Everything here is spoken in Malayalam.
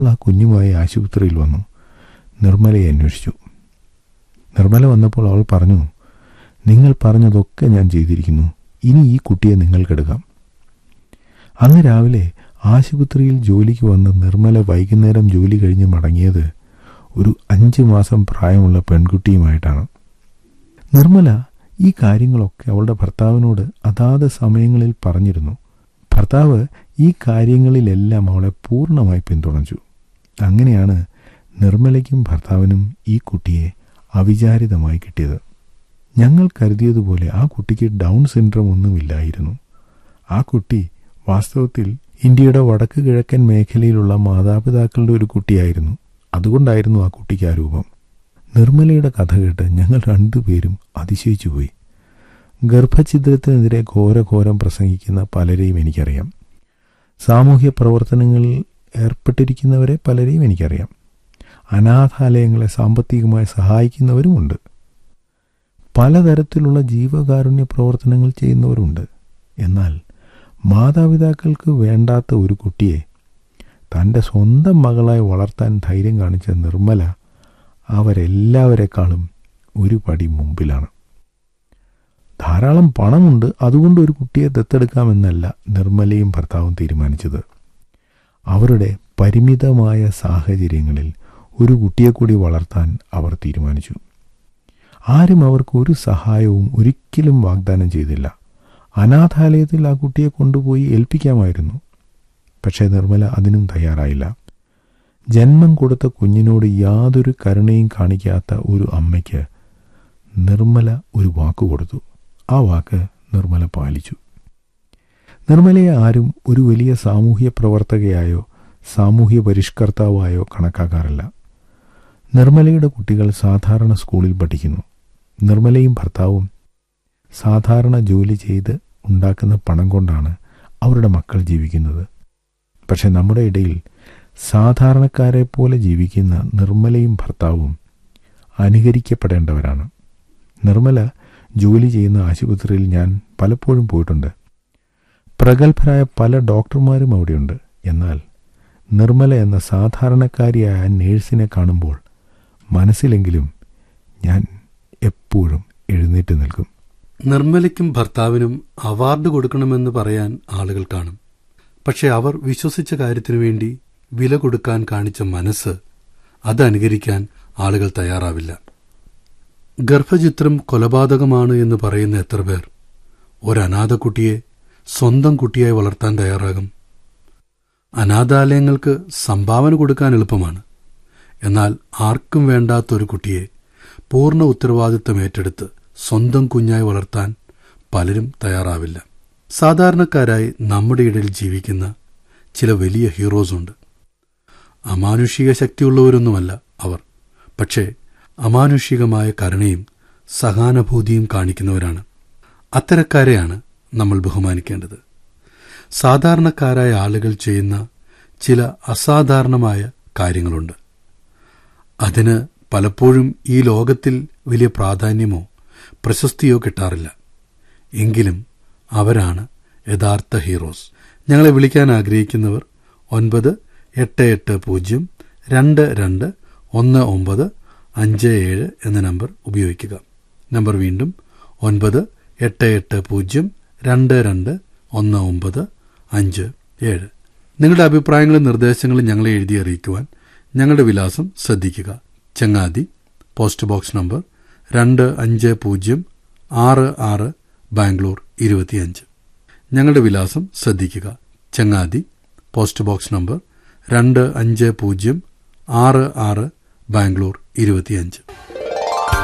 ആ കുഞ്ഞുമായി ആശുപത്രിയിൽ വന്നു നിർമ്മലയെ അന്വേഷിച്ചു നിർമ്മല വന്നപ്പോൾ അവൾ പറഞ്ഞു നിങ്ങൾ പറഞ്ഞതൊക്കെ ഞാൻ ചെയ്തിരിക്കുന്നു ഇനി ഈ കുട്ടിയെ നിങ്ങൾക്കെടുക്കാം അന്ന് രാവിലെ ആശുപത്രിയിൽ ജോലിക്ക് വന്ന് നിർമ്മല വൈകുന്നേരം ജോലി കഴിഞ്ഞ് മടങ്ങിയത് ഒരു അഞ്ച് മാസം പ്രായമുള്ള പെൺകുട്ടിയുമായിട്ടാണ് നിർമ്മല ഈ കാര്യങ്ങളൊക്കെ അവളുടെ ഭർത്താവിനോട് അതാത് സമയങ്ങളിൽ പറഞ്ഞിരുന്നു ഭർത്താവ് ഈ കാര്യങ്ങളിലെല്ലാം അവളെ പൂർണ്ണമായി പിന്തുണച്ചു അങ്ങനെയാണ് നിർമ്മലയ്ക്കും ഭർത്താവിനും ഈ കുട്ടിയെ അവിചാരിതമായി കിട്ടിയത് ഞങ്ങൾ കരുതിയതുപോലെ ആ കുട്ടിക്ക് ഡൗൺ സിൻഡ്രോം ഒന്നുമില്ലായിരുന്നു ആ കുട്ടി വാസ്തവത്തിൽ ഇന്ത്യയുടെ വടക്ക് കിഴക്കൻ മേഖലയിലുള്ള മാതാപിതാക്കളുടെ ഒരു കുട്ടിയായിരുന്നു അതുകൊണ്ടായിരുന്നു ആ കുട്ടിക്ക് ആ രൂപം നിർമ്മലയുടെ കഥ കേട്ട് ഞങ്ങൾ രണ്ടുപേരും അതിശയിച്ചുപോയി ഗർഭഛിദ്രത്തിനെതിരെ ഘോരഘോരം പ്രസംഗിക്കുന്ന പലരെയും എനിക്കറിയാം സാമൂഹ്യ പ്രവർത്തനങ്ങളിൽ ഏർപ്പെട്ടിരിക്കുന്നവരെ പലരെയും എനിക്കറിയാം അനാഥാലയങ്ങളെ സാമ്പത്തികമായി സഹായിക്കുന്നവരുമുണ്ട് പലതരത്തിലുള്ള ജീവകാരുണ്യ പ്രവർത്തനങ്ങൾ ചെയ്യുന്നവരുണ്ട് എന്നാൽ മാതാപിതാക്കൾക്ക് വേണ്ടാത്ത ഒരു കുട്ടിയെ തൻ്റെ സ്വന്തം മകളായി വളർത്താൻ ധൈര്യം കാണിച്ച നിർമ്മല അവരെല്ലാവരെക്കാളും ഒരു പടി മുമ്പിലാണ് ധാരാളം പണമുണ്ട് അതുകൊണ്ട് ഒരു കുട്ടിയെ ദത്തെടുക്കാമെന്നല്ല നിർമ്മലയും ഭർത്താവും തീരുമാനിച്ചത് അവരുടെ പരിമിതമായ സാഹചര്യങ്ങളിൽ ഒരു കുട്ടിയെ കൂടി വളർത്താൻ അവർ തീരുമാനിച്ചു ആരും അവർക്ക് ഒരു സഹായവും ഒരിക്കലും വാഗ്ദാനം ചെയ്തില്ല അനാഥാലയത്തിൽ ആ കുട്ടിയെ കൊണ്ടുപോയി ഏൽപ്പിക്കാമായിരുന്നു പക്ഷേ നിർമ്മല അതിനും തയ്യാറായില്ല ജന്മം കൊടുത്ത കുഞ്ഞിനോട് യാതൊരു കരുണയും കാണിക്കാത്ത ഒരു അമ്മയ്ക്ക് നിർമ്മല ഒരു വാക്ക് കൊടുത്തു ആ വാക്ക് നിർമ്മല പാലിച്ചു നിർമ്മലയെ ആരും ഒരു വലിയ സാമൂഹ്യ പ്രവർത്തകയായോ സാമൂഹ്യ പരിഷ്കർത്താവായോ കണക്കാക്കാറില്ല നിർമ്മലയുടെ കുട്ടികൾ സാധാരണ സ്കൂളിൽ പഠിക്കുന്നു നിർമ്മലയും ഭർത്താവും സാധാരണ ജോലി ചെയ്ത് ഉണ്ടാക്കുന്ന പണം കൊണ്ടാണ് അവരുടെ മക്കൾ ജീവിക്കുന്നത് പക്ഷെ നമ്മുടെ ഇടയിൽ സാധാരണക്കാരെ പോലെ ജീവിക്കുന്ന നിർമ്മലയും ഭർത്താവും അനുകരിക്കപ്പെടേണ്ടവരാണ് നിർമ്മല ജോലി ചെയ്യുന്ന ആശുപത്രിയിൽ ഞാൻ പലപ്പോഴും പോയിട്ടുണ്ട് പ്രഗത്ഭരായ പല ഡോക്ടർമാരും അവിടെയുണ്ട് എന്നാൽ നിർമ്മല എന്ന സാധാരണക്കാരിയായ നേഴ്സിനെ കാണുമ്പോൾ മനസ്സിലെങ്കിലും ഞാൻ എപ്പോഴും എഴുന്നേറ്റ് നിൽക്കും നിർമ്മലയ്ക്കും ഭർത്താവിനും അവാർഡ് കൊടുക്കണമെന്ന് പറയാൻ ആളുകൾ കാണും പക്ഷെ അവർ വിശ്വസിച്ച കാര്യത്തിനു വേണ്ടി വില കൊടുക്കാൻ കാണിച്ച മനസ്സ് അത് അനുകരിക്കാൻ ആളുകൾ തയ്യാറാവില്ല ഗർഭചിത്രം കൊലപാതകമാണ് എന്ന് പറയുന്ന എത്ര പേർ ഒരനാഥ കുട്ടിയെ സ്വന്തം കുട്ടിയായി വളർത്താൻ തയ്യാറാകും അനാഥാലയങ്ങൾക്ക് സംഭാവന കൊടുക്കാൻ എളുപ്പമാണ് എന്നാൽ ആർക്കും വേണ്ടാത്ത ഒരു കുട്ടിയെ പൂർണ്ണ ഉത്തരവാദിത്തം ഏറ്റെടുത്ത് സ്വന്തം കുഞ്ഞായി വളർത്താൻ പലരും തയ്യാറാവില്ല സാധാരണക്കാരായി നമ്മുടെ ഇടയിൽ ജീവിക്കുന്ന ചില വലിയ ഹീറോസ് ഉണ്ട് അമാനുഷിക ശക്തിയുള്ളവരൊന്നുമല്ല അവർ പക്ഷേ അമാനുഷികമായ കരുണയും സഹാനുഭൂതിയും കാണിക്കുന്നവരാണ് അത്തരക്കാരെയാണ് നമ്മൾ ബഹുമാനിക്കേണ്ടത് സാധാരണക്കാരായ ആളുകൾ ചെയ്യുന്ന ചില അസാധാരണമായ കാര്യങ്ങളുണ്ട് അതിന് പലപ്പോഴും ഈ ലോകത്തിൽ വലിയ പ്രാധാന്യമോ പ്രശസ്തിയോ കിട്ടാറില്ല എങ്കിലും അവരാണ് യഥാർത്ഥ ഹീറോസ് ഞങ്ങളെ വിളിക്കാൻ ആഗ്രഹിക്കുന്നവർ ഒൻപത് എട്ട് എട്ട് പൂജ്യം രണ്ട് രണ്ട് ഒന്ന് ഒമ്പത് അഞ്ച് ഏഴ് എന്ന നമ്പർ ഉപയോഗിക്കുക നമ്പർ വീണ്ടും ഒൻപത് എട്ട് എട്ട് പൂജ്യം രണ്ട് രണ്ട് ഒന്ന് ഒമ്പത് അഞ്ച് ഏഴ് നിങ്ങളുടെ അഭിപ്രായങ്ങളും നിർദ്ദേശങ്ങളും ഞങ്ങളെ എഴുതി അറിയിക്കുവാൻ ഞങ്ങളുടെ വിലാസം ശ്രദ്ധിക്കുക ചങ്ങാതി പോസ്റ്റ് ബോക്സ് നമ്പർ രണ്ട് അഞ്ച് പൂജ്യം ആറ് ആറ് ബാംഗ്ലൂർ ഇരുപത്തിയഞ്ച് ഞങ്ങളുടെ വിലാസം ശ്രദ്ധിക്കുക ചങ്ങാതി പോസ്റ്റ് ബോക്സ് നമ്പർ രണ്ട് അഞ്ച് പൂജ്യം ആറ് ആറ് ബാംഗ്ലൂർ ഇരുപത്തിയഞ്ച്